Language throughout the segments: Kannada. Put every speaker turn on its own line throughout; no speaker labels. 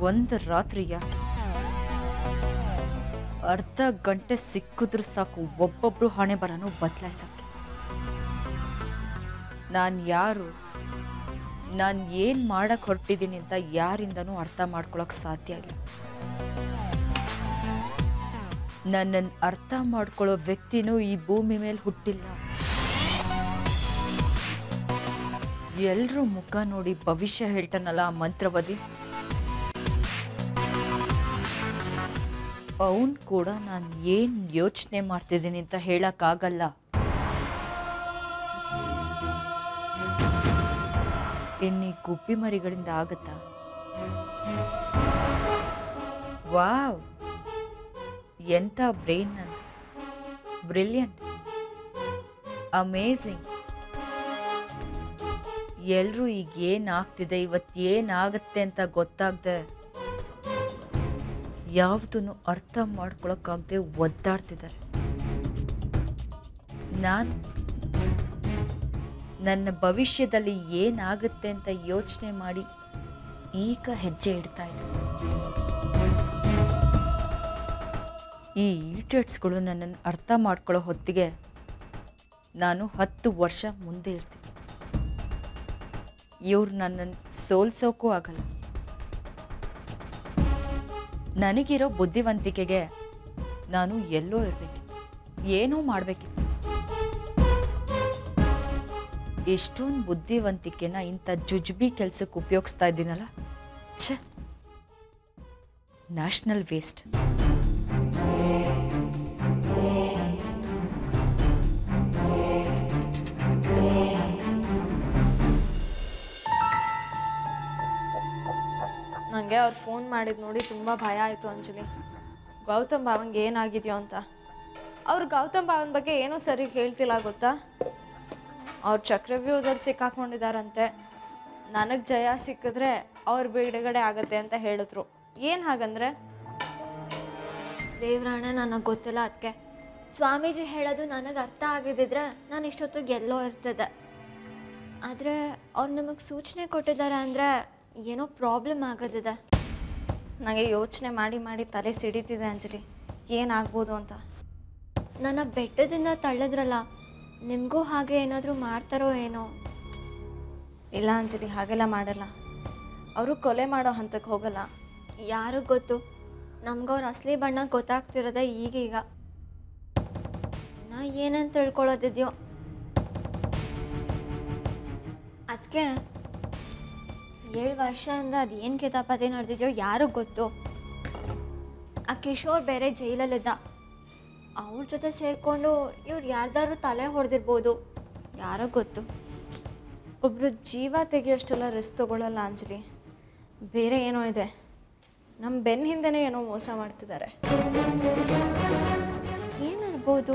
ಒಂದು ರಾತ್ರಿಯ ಅರ್ಧ ಗಂಟೆ ಸಿಕ್ಕಿದ್ರು ಸಾಕು ಒಬ್ಬೊಬ್ರು ಹಣೆ ಬರನು ಬದಲಾಯಿಸಕ್ಕೆ ನಾನು ಯಾರು ನಾನು ಏನು ಮಾಡಕ್ಕೆ ಹೊರಟಿದ್ದೀನಿ ಅಂತ ಯಾರಿಂದನೂ ಅರ್ಥ ಮಾಡ್ಕೊಳಕ್ಕೆ ಸಾಧ್ಯ ಇಲ್ಲ ನನ್ನನ್ನು ಅರ್ಥ ಮಾಡ್ಕೊಳ್ಳೋ ವ್ಯಕ್ತಿನೂ ಈ ಭೂಮಿ ಮೇಲೆ ಹುಟ್ಟಿಲ್ಲ ಎಲ್ರೂ ಮುಖ ನೋಡಿ ಭವಿಷ್ಯ ಹೇಳ್ತಾನಲ್ಲ ಆ ಮಂತ್ರವಾದಿ ಅವನ್ ಕೂಡ ನಾನು ಏನು ಯೋಚನೆ ಮಾಡ್ತಿದ್ದೀನಿ ಅಂತ ಹೇಳಕ್ಕಾಗಲ್ಲ ಇನ್ನೀ ಗುಬ್ಬಿ ಮರಿಗಳಿಂದ ಆಗತ್ತಾ ವಾವ್ ಎಂಥ ಬ್ರೈನ್ ನಂದು ಬ್ರಿಲಿಯಂಟ್ ಅಮೇಝಿಂಗ್ ಎಲ್ಲರೂ ಈಗ ಏನಾಗ್ತಿದೆ ಇವತ್ತು ಏನಾಗತ್ತೆ ಅಂತ ಗೊತ್ತಾಗದೆ ಯಾವುದನ್ನು ಅರ್ಥ ಮಾಡ್ಕೊಳಕ್ಕಾಗದೆ ಒದ್ದಾಡ್ತಿದ್ದಾರೆ ನಾನು ನನ್ನ ಭವಿಷ್ಯದಲ್ಲಿ ಏನಾಗುತ್ತೆ ಅಂತ ಯೋಚನೆ ಮಾಡಿ ಈಗ ಹೆಜ್ಜೆ ಇಡ್ತಾ ಇದ್ದೆ ಈ ಈಟರ್ಸ್ಗಳು ನನ್ನನ್ನು ಅರ್ಥ ಮಾಡ್ಕೊಳ್ಳೋ ಹೊತ್ತಿಗೆ ನಾನು ಹತ್ತು ವರ್ಷ ಮುಂದೆ ಇರ್ತೀನಿ ಇವ್ರು ನನ್ನನ್ನು ಸೋಲ್ಸೋಕ್ಕೂ ಆಗಲ್ಲ ನನಗಿರೋ ಬುದ್ಧಿವಂತಿಕೆಗೆ ನಾನು ಎಲ್ಲೋ ಇರಬೇಕು ಏನೋ ಮಾಡಬೇಕಿತ್ತು ಎಷ್ಟೊಂದು ಬುದ್ಧಿವಂತಿಕೆನ ಇಂಥ ಜುಜ್ಬಿ ಕೆಲಸಕ್ಕೆ ಉಪಯೋಗಿಸ್ತಾ ಇದ್ದೀನಲ್ಲ ಛೆ ನ್ಯಾಷನಲ್ ವೇಸ್ಟ್
ನನಗೆ ಅವ್ರು ಫೋನ್ ಮಾಡಿದ್ದು ನೋಡಿ ತುಂಬ ಭಯ ಆಯಿತು ಅಂಜಲಿ ಗೌತಮ್ ಭಾವಂಗೆ ಏನಾಗಿದೆಯೋ ಅಂತ ಅವ್ರು ಗೌತಮ್ ಭಾವನ ಬಗ್ಗೆ ಏನೂ ಸರಿ ಹೇಳ್ತಿಲ್ಲ ಗೊತ್ತಾ ಅವ್ರು ಚಕ್ರವ್ಯೂಹದಲ್ಲಿ ಸಿಕ್ಕಾಕೊಂಡಿದ್ದಾರಂತೆ ನನಗೆ ಜಯ ಸಿಕ್ಕಿದ್ರೆ ಅವ್ರ ಬಿಡುಗಡೆ ಆಗತ್ತೆ ಅಂತ ಹೇಳಿದ್ರು ಏನು ಹಾಗಂದ್ರೆ
ದೇವ್ರಾಣ ನನಗೆ ಗೊತ್ತಿಲ್ಲ ಅದಕ್ಕೆ ಸ್ವಾಮೀಜಿ ಹೇಳೋದು ನನಗೆ ಅರ್ಥ ಆಗಿದ್ದಿದ್ರೆ ನಾನು ಇಷ್ಟೊತ್ತಿಗೆ ಎಲ್ಲೋ ಇರ್ತದೆ ಆದರೆ ಅವ್ರು ನಮಗೆ ಸೂಚನೆ ಕೊಟ್ಟಿದ್ದಾರೆ ಅಂದರೆ ಏನೋ ಪ್ರಾಬ್ಲಮ್ ಆಗೋದಿದೆ
ನನಗೆ ಯೋಚನೆ ಮಾಡಿ ಮಾಡಿ ತಲೆ ಸಿಡಿತಿದೆ ಅಂಜಲಿ ಏನಾಗ್ಬೋದು ಅಂತ
ನನ್ನ ಬೆಟ್ಟದಿಂದ ತಳ್ಳಿದ್ರಲ್ಲ ನಿಮಗೂ ಹಾಗೆ ಏನಾದರೂ ಮಾಡ್ತಾರೋ ಏನೋ
ಇಲ್ಲ ಅಂಜಲಿ ಹಾಗೆಲ್ಲ ಮಾಡಲ್ಲ ಅವರು ಕೊಲೆ ಮಾಡೋ ಹಂತಕ್ಕೆ ಹೋಗಲ್ಲ
ಯಾರಿಗೆ ಗೊತ್ತು ನಮ್ಗೆ ಅವ್ರ ಅಸಲಿ ಬಣ್ಣ ಗೊತ್ತಾಗ್ತಿರೋದೇ ಈಗೀಗ ನಾ ಏನಂತ ತಿಳ್ಕೊಳ್ಳೋದಿದ್ಯೋ ಅದಕ್ಕೆ ಏಳು ವರ್ಷದಿಂದ ಅದು ಏನು ಕಿತಾಪತಿ ನಡೆದಿದೆಯೋ ಯಾರಿಗೆ ಗೊತ್ತು ಆ ಕಿಶೋರ್ ಬೇರೆ ಜೈಲಲ್ಲಿದ್ದ ಅವ್ರ ಜೊತೆ ಸೇರಿಕೊಂಡು ಇವ್ರು ಯಾರ್ದಾರು ತಲೆ ಹೊಡೆದಿರ್ಬೋದು ಯಾರೋ ಗೊತ್ತು
ಒಬ್ಬರು ಜೀವ ತೆಗೆಯೋಷ್ಟೆಲ್ಲ ರಿಸ್ಕ್ ತಗೊಳ್ಳಲ್ಲ ಅಂಜಲಿ ಬೇರೆ ಏನೋ ಇದೆ ನಮ್ಮ ಬೆನ್ನ ಹಿಂದೆನೇ ಏನೋ ಮೋಸ ಮಾಡ್ತಿದ್ದಾರೆ
ಏನಿರ್ಬೋದು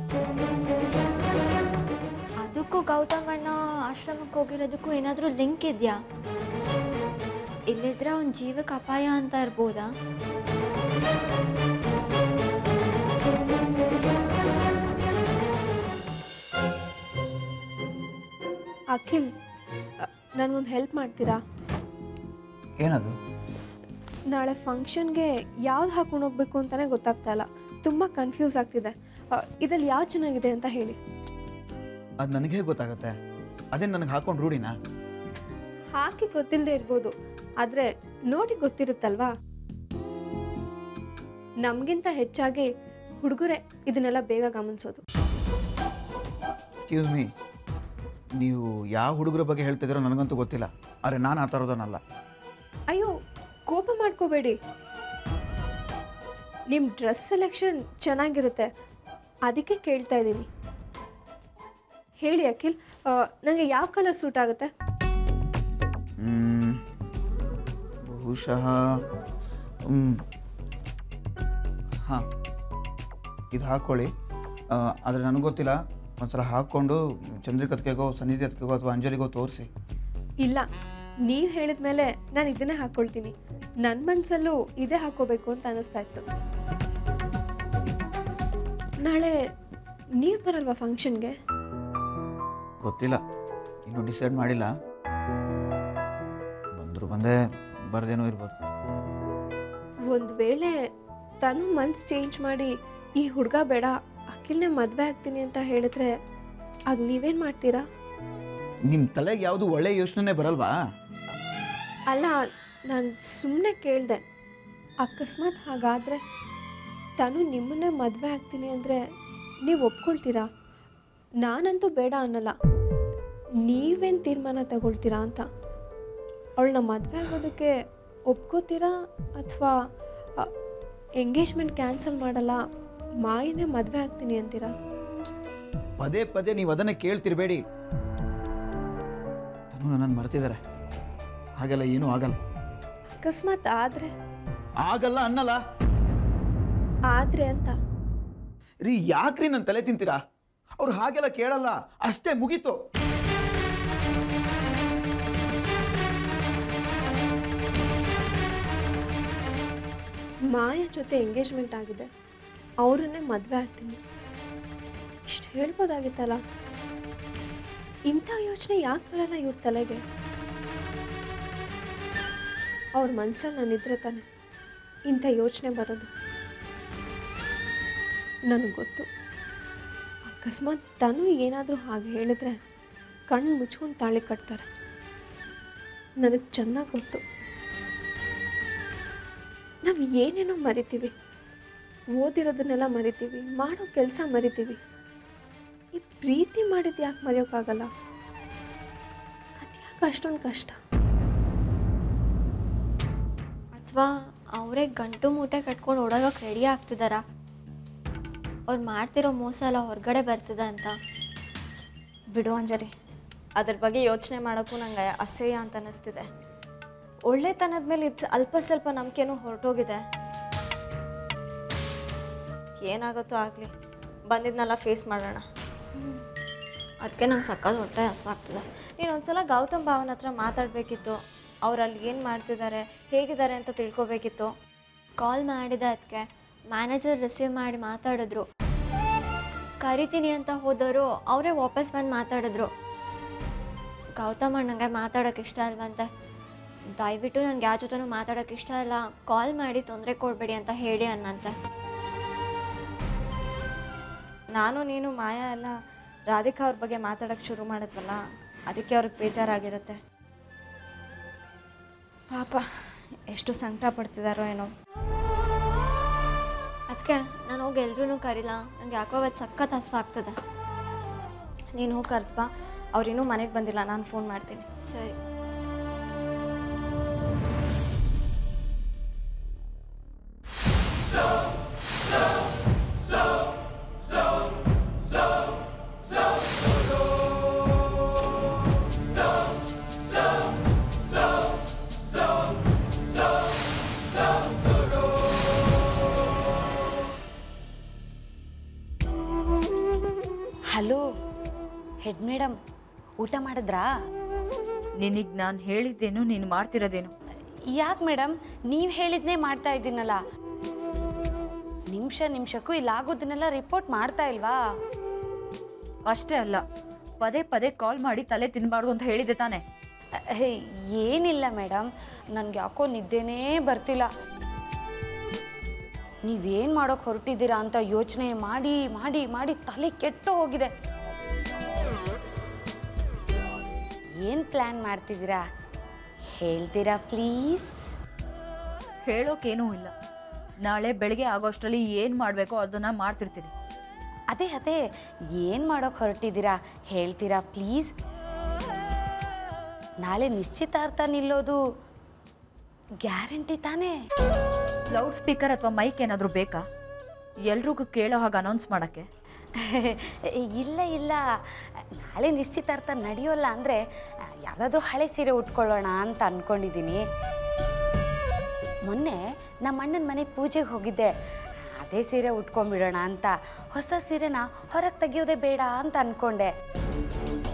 ಅದಕ್ಕೂ ಗೌತಮ್ ಅಣ್ಣ ಆಶ್ರಮಕ್ಕೆ ಹೋಗಿರೋದಕ್ಕೂ ಏನಾದರೂ ಲಿಂಕ್ ಇದೆಯಾ ಇಲ್ಲಿದ್ರೆ ಅವನ ಜೀವಕ್ಕೆ ಅಪಾಯ ಅಂತ ಇರ್ಬೋದಾ
ಅಖಿಲ್ ನನಗೊಂದು ಹೆಲ್ಪ್ ಮಾಡ್ತೀರಾ
ಏನದು
ನಾಳೆ ಫಂಕ್ಷನ್ಗೆ ಯಾವ್ದು ಹಾಕೊಂಡು ಹೋಗ್ಬೇಕು ಅಂತಲೇ ಗೊತ್ತಾಗ್ತಾ ಇಲ್ಲ ತುಂಬ ಕನ್ಫ್ಯೂಸ್ ಆಗ್ತಿದೆ ಇದಲ್ಲಿ ಯಾವ್ದು ಚೆನ್ನಾಗಿದೆ ಅಂತ ಹೇಳಿ
ಅದು ನನಗೆ ಹೇಗೆ ಗೊತ್ತಾಗುತ್ತೆ ಅದೇ ನನಗೆ ಹಾಕೊಂಡು ರೂಢಿನಾ
ಹಾಕಿ ಗೊತ್ತಿಲ್ಲದೆ ಇರ್ಬೋದು ಆದರೆ ನೋಡಿ ಗೊತ್ತಿರುತ್ತಲ್ವಾ ನಮಗಿಂತ ಹೆಚ್ಚಾಗಿ ಹುಡುಗರೇ ಇದನ್ನೆಲ್ಲ ಬೇಗ ಗಮನಿಸೋದು
ಎಕ್ಸ್ಕ್ಯೂಸ್ ಮೀ ನೀವು ಯಾವ ಹುಡುಗರ ಬಗ್ಗೆ ಹೇಳ್ತಿದ್ದೀರೋ ನನಗಂತೂ ಗೊತ್ತಿಲ್ಲ ಆದರೆ ನಾನು ಆ ಥರದವನಲ್ಲ
ಅಯ್ಯೋ ಕೋಪ ಮಾಡ್ಕೋಬೇಡಿ ನಿಮ್ಮ ಡ್ರೆಸ್ ಸೆಲೆಕ್ಷನ್ ಚೆನ್ನಾಗಿರುತ್ತೆ ಅದಕ್ಕೆ ಕೇಳ್ತಾ ಇದ್ದೀನಿ ಹೇಳಿ ಅಖಿಲ್ ನನಗೆ ಯಾವ ಕಲರ್ ಸೂಟ್ ಆಗುತ್ತೆ
ಮ್ಮ್, ಬಹುಶಃ ಹಾಂ ಇದು ಹಾಕ್ಕೊಳ್ಳಿ ಆ, ಆದರೆ ನನಗೆ ಗೊತ್ತಿಲ್ಲ ಒಂದ್ಸಲ ಹಾಕ್ಕೊಂಡು ಚಂದ್ರಿಕತ್ಗೆಗೋ ಸನ್ನಿಧಿತ್ಗೆಗೋ ಅಥವಾ ಅಂಜಲಿಗೋ ತೋರಿಸಿ
ಇಲ್ಲ ನೀವು ಹೇಳಿದ ಮೇಲೆ ನಾನು ಇದನ್ನೇ ಹಾಕ್ಕೊಳ್ತೀನಿ ನನ್ನ ಮನಸ್ಸಲ್ಲೂ ಇದೇ ಹಾಕೋಬೇಕು ಅಂತ ಅನ್ನಿಸ್ತಾ ಇತ್ತು ನಾಳೆ ನೀವು ಬರಲ್ವಾ ಫಂಕ್ಷನ್ಗೆ
ಗೊತ್ತಿಲ್ಲ ಇನ್ನೂ ಡಿಸೈಡ್ ಮಾಡಿಲ್ಲ ಬಂದರೂ ಬಂದೇ ಬರದೇನೋ ಇರ್ಬೋದು
ಒಂದು ವೇಳೆ ತನು ಮನ್ಸು ಚೇಂಜ್ ಮಾಡಿ ಈ ಹುಡುಗ ಬೇಡ ಅಖಿಲ್ನೇ ಮದುವೆ ಆಗ್ತೀನಿ ಅಂತ ಹೇಳಿದ್ರೆ ಆಗ ನೀವೇನು ಮಾಡ್ತೀರಾ
ನಿಮ್ಮ ತಲೆಗೆ ಯಾವುದು ಒಳ್ಳೆ ಯೋಚನೆ ಬರಲ್ವಾ
ಅಲ್ಲ ನಾನು ಸುಮ್ಮನೆ ಕೇಳಿದೆ ಅಕಸ್ಮಾತ್ ಹಾಗಾದರೆ ತನು ನಿಮ್ಮನ್ನೇ ಮದುವೆ ಆಗ್ತೀನಿ ಅಂದರೆ ನೀವು ಒಪ್ಕೊಳ್ತೀರಾ ನಾನಂತೂ ಬೇಡ ಅನ್ನಲ್ಲ ನೀವೇನು ತೀರ್ಮಾನ ತಗೊಳ್ತೀರಾ ಅಂತ ಅವಳನ್ನ ಮದುವೆ ಆಗೋದಕ್ಕೆ ಒಪ್ಕೋತೀರಾ ಅಥವಾ ಎಂಗೇಜ್ಮೆಂಟ್ ಕ್ಯಾನ್ಸಲ್ ಮಾಡಲ್ಲ ಮಾಯನೇ ಮದುವೆ ಆಗ್ತೀನಿ ಅಂತೀರಾ
ಪದೇ ಪದೇ ನೀವು ಅದನ್ನೇ ಕೇಳ್ತಿರ್ಬೇಡಿ ತನು ನನ್ನನ್ನು ಮರ್ತಿದ್ದಾರೆ ಹಾಗೆಲ್ಲ ಏನೂ ಆಗಲ್ಲ
ಅಕಸ್ಮಾತ್ ಆದರೆ
ಆಗಲ್ಲ ಅನ್ನಲ್ಲ
ಆದರೆ ಅಂತ
ರೀ ಯಾಕ್ರಿ ನನ್ನ ತಲೆ ತಿಂತೀರಾ ಅವ್ರು ಹಾಗೆಲ್ಲ ಕೇಳಲ್ಲ ಅಷ್ಟೇ ಮುಗೀತು
ಮಾಯ ಜೊತೆ ಎಂಗೇಜ್ಮೆಂಟ್ ಆಗಿದೆ ಅವರನ್ನೇ ಮದುವೆ ಆಗ್ತೀನಿ ಇಷ್ಟು ಹೇಳ್ಬೋದಾಗಿತ್ತಲ್ಲ ಇಂಥ ಯೋಚನೆ ಯಾಕೆ ಬರಲ್ಲ ಇವ್ರ ತಲೆಗೆ ಅವ್ರ ಮನ್ಸಲ್ಲಿ ನಾನಿದ್ರೆ ತಾನೆ ಇಂಥ ಯೋಚನೆ ಬರೋದು ನನಗೆ ಗೊತ್ತು ಅಕಸ್ಮಾತ್ ತನು ಏನಾದರೂ ಹಾಗೆ ಹೇಳಿದ್ರೆ ಕಣ್ಣು ಮುಚ್ಕೊಂಡು ತಾಳಿ ಕಟ್ತಾರೆ ನನಗೆ ಚೆನ್ನಾಗಿ ಗೊತ್ತು ನಾವು ಏನೇನೋ ಮರಿತೀವಿ ಓದಿರೋದನ್ನೆಲ್ಲ ಮರಿತೀವಿ ಮಾಡೋ ಕೆಲಸ ಮರಿತೀವಿ ಈ ಪ್ರೀತಿ ಮಾಡಿದ್ದು ಯಾಕೆ ಮರೆಯೋಕ್ಕಾಗಲ್ಲ ಅದ್ಯಾಕೆ ಅಷ್ಟೊಂದು ಕಷ್ಟ
ಅಥವಾ ಅವರೇ ಗಂಟು ಮೂಟೆ ಕಟ್ಕೊಂಡು ಓಡೋಗಕ್ಕೆ ರೆಡಿ ಆಗ್ತಿದಾರ ಅವ್ರು ಮಾಡ್ತಿರೋ ಮೋಸ ಎಲ್ಲ ಹೊರಗಡೆ ಬರ್ತದೆ ಅಂತ
ಬಿಡು ಅಂಜಲಿ ಅದ್ರ ಬಗ್ಗೆ ಯೋಚನೆ ಮಾಡೋಕ್ಕೂ ನಂಗೆ ಅಸಹ್ಯ ಅಂತ ಅನ್ನಿಸ್ತಿದೆ ಒಳ್ಳೆತನದ ಮೇಲೆ ಇದು ಅಲ್ಪ ಸ್ವಲ್ಪ ನಂಬಿಕೆನೂ ಹೊರಟೋಗಿದೆ ಏನಾಗುತ್ತೋ ಆಗಲಿ ಬಂದಿದ್ನೆಲ್ಲ ಫೇಸ್ ಮಾಡೋಣ
ಅದಕ್ಕೆ ನಂಗೆ ಸಕ್ಕತ್ ಹೊಟ್ಟೆ ಹಸುವಾಗ್ತದೆ
ನೀನು ಒಂದ್ಸಲ ಗೌತಮ್ ಭಾವನ ಹತ್ರ ಮಾತಾಡಬೇಕಿತ್ತು ಅವ್ರು ಅಲ್ಲಿ ಏನು ಮಾಡ್ತಿದ್ದಾರೆ ಹೇಗಿದ್ದಾರೆ ಅಂತ ತಿಳ್ಕೊಬೇಕಿತ್ತು
ಕಾಲ್ ಮಾಡಿದೆ ಅದಕ್ಕೆ ಮ್ಯಾನೇಜರ್ ರಿಸೀವ್ ಮಾಡಿ ಮಾತಾಡಿದ್ರು ಕರಿತೀನಿ ಅಂತ ಹೋದವರು ಅವರೇ ವಾಪಸ್ ಬಂದು ಮಾತಾಡಿದ್ರು ಗೌತಮ್ ಅಣ್ಣಂಗೆ ಮಾತಾಡೋಕೆ ಇಷ್ಟ ಅಲ್ವಂತೆ ದಯವಿಟ್ಟು ನನಗೆ ಯಾವ ಜೊತೆನೂ ಮಾತಾಡೋಕೆ ಇಷ್ಟ ಇಲ್ಲ ಕಾಲ್ ಮಾಡಿ ತೊಂದರೆ ಕೊಡಬೇಡಿ ಅಂತ ಹೇಳಿ ಅನ್ನಂತೆ
ನಾನು ನೀನು ಮಾಯಾ ಎಲ್ಲ ರಾಧಿಕಾ ಅವ್ರ ಬಗ್ಗೆ ಮಾತಾಡೋಕ್ಕೆ ಶುರು ಮಾಡಿದ್ವಲ್ಲ ಅದಕ್ಕೆ ಅವ್ರಿಗೆ ಬೇಜಾರಾಗಿರುತ್ತೆ ಪಾಪ ಎಷ್ಟು ಸಂಕಟ ಪಡ್ತಿದಾರೋ ಏನೋ
ಅದಕ್ಕೆ ನಾನು ಹೋಗಿ ಎಲ್ರೂ ಕರಿಲ್ಲ ನಂಗೆ ಯಾಕೋ ಅವತ್ತು ಸಖತ್ ಹಸುವಾಗ್ತದೆ
ನೀನು ಹೋಗಿ ಕರ್ದ್ಬಾ ಅವ್ರಿನ್ನೂ ಮನೆಗೆ ಬಂದಿಲ್ಲ ನಾನು ಫೋನ್ ಮಾಡ್ತೀನಿ
ಸರಿ
ಹಲೋ ಹೆಡ್ ಮೇಡಮ್ ಊಟ ಮಾಡಿದ್ರಾ
ನಿನಗೆ ನಾನು ಹೇಳಿದ್ದೇನು ನೀನು ಮಾಡ್ತಿರೋದೇನು
ಯಾಕೆ ಮೇಡಮ್ ನೀವು ಹೇಳಿದ್ನೇ ಮಾಡ್ತಾ ಇದ್ದೀನಲ್ಲ ನಿಮಿಷ ನಿಮಿಷಕ್ಕೂ ಇಲ್ಲಿ ಆಗೋದನ್ನೆಲ್ಲ ರಿಪೋರ್ಟ್ ಮಾಡ್ತಾ ಇಲ್ವಾ
ಅಷ್ಟೇ ಅಲ್ಲ ಪದೇ ಪದೇ ಕಾಲ್ ಮಾಡಿ ತಲೆ ತಿನ್ನಬಾರ್ದು ಅಂತ ಹೇಳಿದೆ ತಾನೆ
ಅಹ್, ಏನಿಲ್ಲ ಮೇಡಮ್ ನನಗೆ ಯಾಕೋ ನಿದ್ದೆನೇ ಬರ್ತಿಲ್ಲ ನೀವೇನು ಮಾಡೋಕೆ ಹೊರಟಿದ್ದೀರಾ ಅಂತ ಯೋಚನೆ ಮಾಡಿ ಮಾಡಿ ಮಾಡಿ ತಲೆ ಕೆಟ್ಟು ಹೋಗಿದೆ ಏನು ಪ್ಲ್ಯಾನ್ ಮಾಡ್ತಿದ್ದೀರಾ ಹೇಳ್ತೀರಾ ಪ್ಲೀಸ್
ಹೇಳೋಕೇನೂ ಇಲ್ಲ ನಾಳೆ ಬೆಳಗ್ಗೆ ಆಗೋಷ್ಟರಲ್ಲಿ ಏನು ಮಾಡಬೇಕೋ ಅದನ್ನು ಮಾಡ್ತಿರ್ತೀನಿ
ಅದೇ ಅದೇ ಏನು ಮಾಡೋಕೆ ಹೊರಟಿದ್ದೀರಾ ಹೇಳ್ತೀರಾ ಪ್ಲೀಸ್ ನಾಳೆ ನಿಶ್ಚಿತಾರ್ಥ ನಿಲ್ಲೋದು ಗ್ಯಾರಂಟಿ ತಾನೇ
ಲೌಡ್ ಸ್ಪೀಕರ್ ಅಥವಾ ಮೈಕ್ ಏನಾದರೂ ಬೇಕಾ ಎಲ್ರಿಗೂ ಕೇಳೋ ಹಾಗೆ ಅನೌನ್ಸ್ ಮಾಡೋಕ್ಕೆ
ಇಲ್ಲ ಇಲ್ಲ ನಾಳೆ ನಿಶ್ಚಿತಾರ್ಥ ನಡೆಯೋಲ್ಲ ಅಂದರೆ ಯಾವುದಾದ್ರೂ ಹಳೆ ಸೀರೆ ಉಟ್ಕೊಳ್ಳೋಣ ಅಂತ ಅಂದ್ಕೊಂಡಿದ್ದೀನಿ ಮೊನ್ನೆ ನಮ್ಮ ಅಣ್ಣನ ಮನೆ ಪೂಜೆಗೆ ಹೋಗಿದ್ದೆ ಅದೇ ಸೀರೆ ಉಟ್ಕೊಂಡ್ಬಿಡೋಣ ಅಂತ ಹೊಸ ಸೀರೆನ ಹೊರಗೆ ತೆಗಿಯೋದೇ ಬೇಡ ಅಂತ ಅಂದ್ಕೊಂಡೆ